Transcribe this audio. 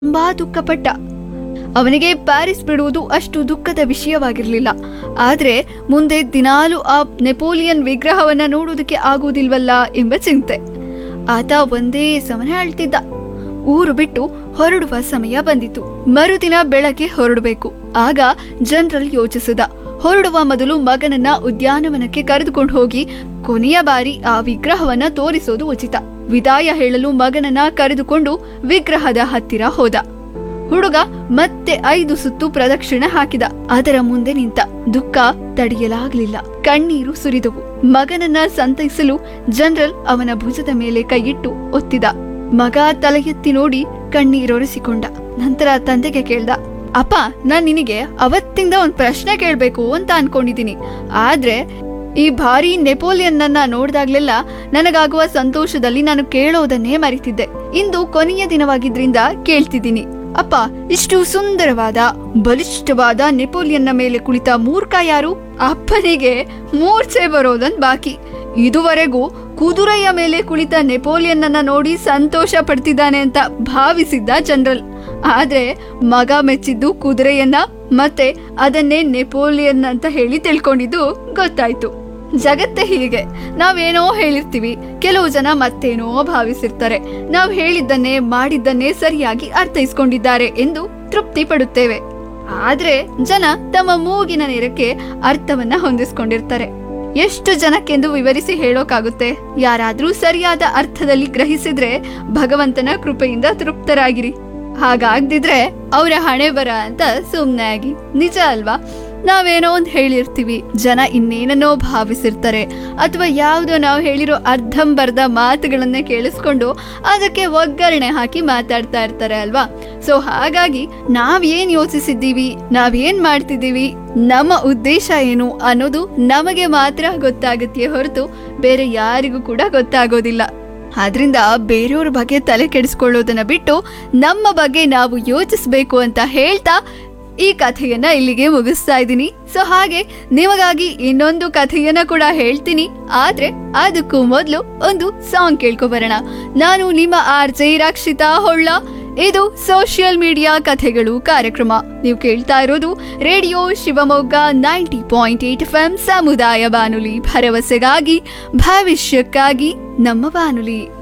ತುಂಬಾ ದುಃಖಪಟ್ಟ ಅವನಿಗೆ ಪ್ಯಾರಿಸ್ ಬಿಡುವುದು ಅಷ್ಟು ದುಃಖದ ವಿಷಯವಾಗಿರಲಿಲ್ಲ ಆದ್ರೆ ಮುಂದೆ ದಿನಾಲು ಆ ನೆಪೋಲಿಯನ್ ವಿಗ್ರಹವನ್ನ ನೋಡುವುದಕ್ಕೆ ಆಗುವುದಿಲ್ವಲ್ಲ ಎಂಬ ಚಿಂತೆ ಆತ ಒಂದೇ ಸಮನೆ ಅಳ್ತಿದ್ದ ಊರು ಬಿಟ್ಟು ಹೊರಡುವ ಸಮಯ ಬಂದಿತು ಮರುದಿನ ಬೆಳಗ್ಗೆ ಹೊರಡಬೇಕು ಆಗ ಜನರಲ್ ಯೋಚಿಸಿದ ಹೊರಡುವ ಮೊದಲು ಮಗನನ್ನ ಉದ್ಯಾನವನಕ್ಕೆ ಕರೆದುಕೊಂಡು ಹೋಗಿ ಕೊನೆಯ ಬಾರಿ ಆ ವಿಗ್ರಹವನ್ನ ತೋರಿಸೋದು ಉಚಿತ ವಿದಾಯ ಹೇಳಲು ಮಗನನ್ನ ಕರೆದುಕೊಂಡು ವಿಗ್ರಹದ ಹತ್ತಿರ ಹೋದ ಹುಡುಗ ಮತ್ತೆ ಐದು ಸುತ್ತು ಪ್ರದಕ್ಷಿಣೆ ಹಾಕಿದ ಅದರ ಮುಂದೆ ನಿಂತ ದುಃಖ ತಡೆಯಲಾಗಲಿಲ್ಲ ಕಣ್ಣೀರು ಸುರಿದವು ಮಗನನ್ನ ಸಂತೈಸಲು ಜನರಲ್ ಅವನ ಭುಜದ ಮೇಲೆ ಕೈಯಿಟ್ಟು ಒತ್ತಿದ ಮಗ ತಲೆ ಎತ್ತಿ ನೋಡಿ ಕಣ್ಣೀರೊರೆಸಿಕೊಂಡ ನಂತರ ತಂದೆಗೆ ಕೇಳ್ದ ಅಪ್ಪ ನಾನ್ ನಿನಗೆ ಅವತ್ತಿಂದ ಒಂದ್ ಪ್ರಶ್ನೆ ಕೇಳ್ಬೇಕು ಅಂತ ಅನ್ಕೊಂಡಿದೀನಿ ಆದ್ರೆ ಈ ಭಾರಿ ನೆಪೋಲಿಯನ್ನನ್ನ ನೋಡಿದಾಗ್ಲೆಲ್ಲ ನನಗಾಗುವ ಸಂತೋಷದಲ್ಲಿ ನಾನು ಕೇಳೋದನ್ನೇ ಮರಿತಿದ್ದೆ ಇಂದು ಕೊನೆಯ ದಿನವಾಗಿದ್ರಿಂದ ಕೇಳ್ತಿದ್ದೀನಿ ಅಪ್ಪ ಇಷ್ಟು ಸುಂದರವಾದ ಬಲಿಷ್ಠವಾದ ನೆಪೋಲಿಯನ್ನ ಮೇಲೆ ಕುಳಿತ ಮೂರ್ಖ ಯಾರು ಅಪ್ಪನಿಗೆ ಮೂರ್ಛೆ ಬರೋದನ್ ಬಾಕಿ ಇದುವರೆಗೂ ಕುದುರೆಯ ಮೇಲೆ ಕುಳಿತ ನೆಪೋಲಿಯನ್ನನ್ನ ನೋಡಿ ಸಂತೋಷ ಪಡ್ತಿದ್ದಾನೆ ಅಂತ ಭಾವಿಸಿದ್ದ ಜನರಲ್ ಆದ್ರೆ ಮಗ ಮೆಚ್ಚಿದ್ದು ಕುದುರೆಯನ್ನ ಮತ್ತೆ ಅದನ್ನೇ ನೆಪೋಲಿಯನ್ ಅಂತ ಹೇಳಿ ತಿಳ್ಕೊಂಡಿದ್ದು ಗೊತ್ತಾಯ್ತು ಜಗತ್ತೇ ಹೀಗೆ ನಾವೇನೋ ಹೇಳಿರ್ತೀವಿ ಕೆಲವು ಜನ ಮತ್ತೇನೋ ಭಾವಿಸಿರ್ತಾರೆ ನಾವು ಹೇಳಿದ್ದನ್ನೇ ಮಾಡಿದ್ದನ್ನೇ ಸರಿಯಾಗಿ ಅರ್ಥೈಸ್ಕೊಂಡಿದ್ದಾರೆ ಎಂದು ತೃಪ್ತಿ ಪಡುತ್ತೇವೆ ಆದ್ರೆ ಜನ ತಮ್ಮ ಮೂಗಿನ ನೇರಕ್ಕೆ ಅರ್ಥವನ್ನ ಹೊಂದಿಸ್ಕೊಂಡಿರ್ತಾರೆ ಎಷ್ಟು ಜನಕ್ಕೆಂದು ವಿವರಿಸಿ ಹೇಳೋಕಾಗುತ್ತೆ ಯಾರಾದ್ರೂ ಸರಿಯಾದ ಅರ್ಥದಲ್ಲಿ ಗ್ರಹಿಸಿದ್ರೆ ಭಗವಂತನ ಕೃಪೆಯಿಂದ ತೃಪ್ತರಾಗಿರಿ ಹಾಗಾಗ್ದಿದ್ರೆ ಅವರ ಹಣೆ ಬರ ಅಂತ ಸುಮ್ನೆ ಆಗಿ ನಿಜ ಅಲ್ವಾ ನಾವೇನೋ ಒಂದು ಹೇಳಿರ್ತೀವಿ ಜನ ಇನ್ನೇನನ್ನೋ ಭಾವಿಸಿರ್ತಾರೆ ಅಥವಾ ಯಾವುದೋ ನಾವು ಹೇಳಿರೋ ಅರ್ಧಂಬರ್ಧ ಮಾತುಗಳನ್ನೇ ಕೇಳಿಸ್ಕೊಂಡು ಅದಕ್ಕೆ ಒಗ್ಗರಣೆ ಹಾಕಿ ಮಾತಾಡ್ತಾ ಇರ್ತಾರೆ ಅಲ್ವಾ ಸೊ ಹಾಗಾಗಿ ನಾವೇನ್ ಯೋಚಿಸಿದ್ದೀವಿ ನಾವೇನ್ ಮಾಡ್ತಿದ್ದೀವಿ ನಮ್ಮ ಉದ್ದೇಶ ಏನು ಅನ್ನೋದು ನಮಗೆ ಮಾತ್ರ ಗೊತ್ತಾಗತ್ತೆ ಹೊರತು ಬೇರೆ ಯಾರಿಗೂ ಕೂಡ ಗೊತ್ತಾಗೋದಿಲ್ಲ ಆದ್ರಿಂದ ಬೇರೆಯವ್ರ ಬಗ್ಗೆ ತಲೆ ಕೆಡಿಸ್ಕೊಳ್ಳೋದನ್ನ ಬಿಟ್ಟು ನಮ್ಮ ಬಗ್ಗೆ ನಾವು ಯೋಚಿಸ್ಬೇಕು ಅಂತ ಹೇಳ್ತಾ ಈ ಕಥೆಯನ್ನ ಇಲ್ಲಿಗೆ ಮುಗಿಸ್ತಾ ಇದ್ದೀನಿ ಸೊ ಹಾಗೆ ನಿಮಗಾಗಿ ಇನ್ನೊಂದು ಕಥೆಯನ್ನ ಕೂಡ ಹೇಳ್ತೀನಿ ಆದ್ರೆ ಅದಕ್ಕೂ ಮೊದಲು ಒಂದು ಸಾಂಗ್ ಕೇಳ್ಕೊಬರೋಣ ನಾನು ನಿಮ್ಮ ಆರ್ ಜೆ ರಕ್ಷಿತಾ ಹೊಳ್ಳ ಇದು ಸೋಷಿಯಲ್ ಮೀಡಿಯಾ ಕಥೆಗಳು ಕಾರ್ಯಕ್ರಮ ನೀವು ಕೇಳ್ತಾ ಇರೋದು radio Shivamogga ninety point eight F M ಸಮುದಾಯ ಬಾನುಲಿ ಭರವಸೆಗಾಗಿ ಭವಿಷ್ಯಕ್ಕಾಗಿ ನಮ್ಮ ಬಾನುಲಿ